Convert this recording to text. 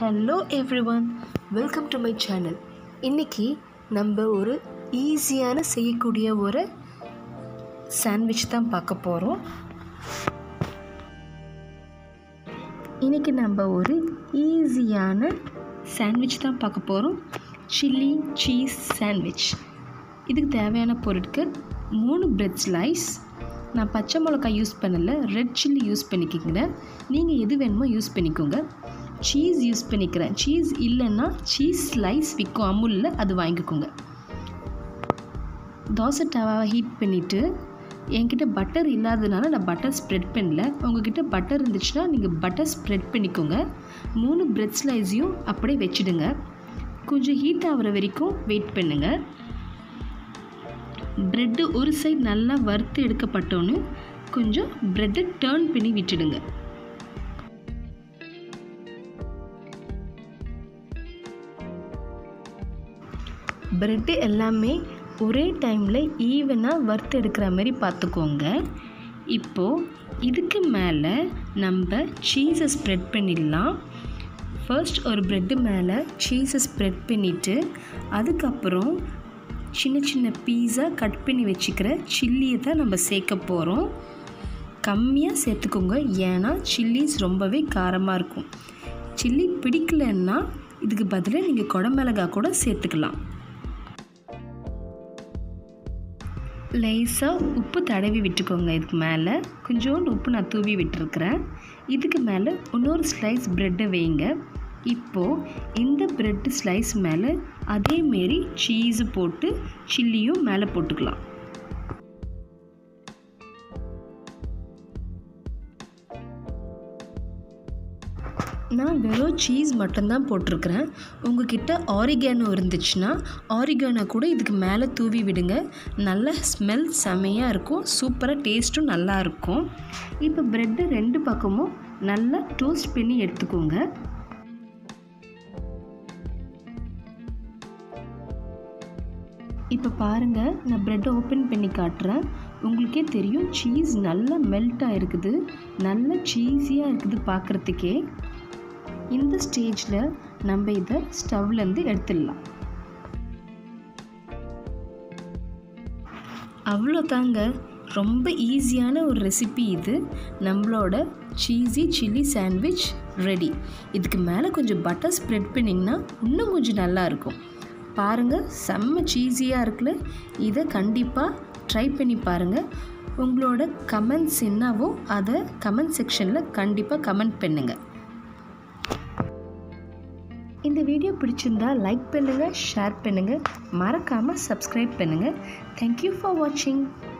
hello everyone welcome to my channel இன்றைக்கி நம்ம ஒரு ஈஸியான செய்யக்கூடிய ஒரு சாண்ட்விச் தான் பார்க்க போகிறோம் இன்றைக்கி நம்ம ஒரு ஈஸியான சாண்ட்விச் தான் பார்க்க போகிறோம் சில்லி சீஸ் சாண்ட்விச் இதுக்கு தேவையான பொருட்கள் மூணு பிரெட் ஸ்லைஸ் நான் பச்சை மிளகாய் யூஸ் பண்ணலை ரெட் சில்லி யூஸ் பண்ணிக்கோங்க நீங்கள் எது வேணுமோ யூஸ் பண்ணிக்கோங்க சீஸ் யூஸ் பண்ணிக்கிறேன் சீஸ் இல்லைன்னா சீஸ் ஸ்லைஸ் விற்கும் அமுலில் அது வாங்கிக்கோங்க தோசை டவாவை ஹீட் பண்ணிவிட்டு என்கிட்ட பட்டர் இல்லாததுனால நான் பட்டர் ஸ்ப்ரெட் பண்ணல உங்ககிட்ட பட்டர் இருந்துச்சுன்னா நீங்கள் பட்டர் ஸ்ப்ரெட் பண்ணிக்கோங்க மூணு பிரெட் ஸ்லைஸையும் அப்படியே வச்சுடுங்க கொஞ்சம் ஹீட் ஆகிற வரைக்கும் வெயிட் பண்ணுங்கள் ப்ரெட்டு ஒரு சைடு நல்லா வறுத்து எடுக்கப்பட்டோன்னு கொஞ்சம் ப்ரெட்டை டேர்ன் பண்ணி விட்டுடுங்க ப்ரெட்டு எல்லாமே ஒரே டைமில் ஈவனாக வறுத்து எடுக்கிற மாதிரி பார்த்துக்கோங்க இப்போது இதுக்கு மேலே நம்ம சீஸை ஸ்ப்ரெட் பண்ணிடலாம் ஃபர்ஸ்ட் ஒரு ப்ரெட்டு மேலே சீஸை ஸ்ப்ரெட் பண்ணிவிட்டு அதுக்கப்புறம் சின்ன சின்ன பீஸாக கட் பண்ணி வச்சுக்கிற சில்லியை தான் நம்ம சேர்க்க போகிறோம் கம்மியாக சேர்த்துக்கோங்க ஏன்னா சில்லிஸ் ரொம்பவே காரமாக இருக்கும் சில்லி பிடிக்கலன்னா இதுக்கு பதிலாக நீங்கள் குடமிளகா கூட சேர்த்துக்கலாம் லேசாக உப்பு தடவி விட்டுக்கோங்க இதுக்கு மேலே கொஞ்சோண்டு உப்பு நான் தூவி விட்டுருக்குறேன் இதுக்கு மேலே இன்னொரு ஸ்லைஸ் ப்ரெட்டை வைங்க இப்போது இந்த ப்ரெட் ஸ்லைஸ் மேலே அதேமாரி சீஸு போட்டு சில்லியும் மேலே போட்டுக்கலாம் நான் வெறும் சீஸ் மட்டும்தான் போட்டிருக்கிறேன் உங்ககிட்ட ஆரிகானோ இருந்துச்சுன்னா ஆரிகானோ கூட இதுக்கு மேலே தூவி விடுங்க நல்ல ஸ்மெல் செமையாக இருக்கும் சூப்பராக டேஸ்ட்டும் நல்லா இருக்கும் இப்போ ப்ரெட்டு ரெண்டு பக்கமும் நல்லா டோஸ்ட் பண்ணி எடுத்துக்கோங்க இப்போ பாருங்கள் நான் ப்ரெட்டை ஓப்பன் பண்ணி காட்டுறேன் உங்களுக்கே தெரியும் சீஸ் நல்லா மெல்ட் ஆகிருக்குது நல்ல சீஸியாக இருக்குது பார்க்குறதுக்கே இந்த ஸ்டேஜில் நம்ம இதை ஸ்டவ்லேருந்து எடுத்துடலாம் அவ்வளோதாங்க ரொம்ப ஈஸியான ஒரு ரெசிபி இது நம்மளோட சீஸி சில்லி சாண்ட்விச் ரெடி இதுக்கு மேலே கொஞ்சம் பட்டர் ஸ்ப்ரெட் பண்ணிங்கன்னா இன்னும் கொஞ்சம் நல்லாயிருக்கும் பாருங்கள் செம்ம சீஸியாக இருக்குல்ல இதை கண்டிப்பாக ட்ரை பண்ணி பாருங்கள் உங்களோட கமெண்ட்ஸ் என்னவோ அதை கமெண்ட் செக்ஷனில் கண்டிப்பாக கமெண்ட் பண்ணுங்கள் இந்த வீடியோ பிடிச்சிருந்தா லைக் பண்ணுங்கள் ஷேர் பண்ணுங்கள் மறக்காமல் சப்ஸ்கிரைப் பண்ணுங்கள் தேங்க்யூ ஃபார் வாட்சிங்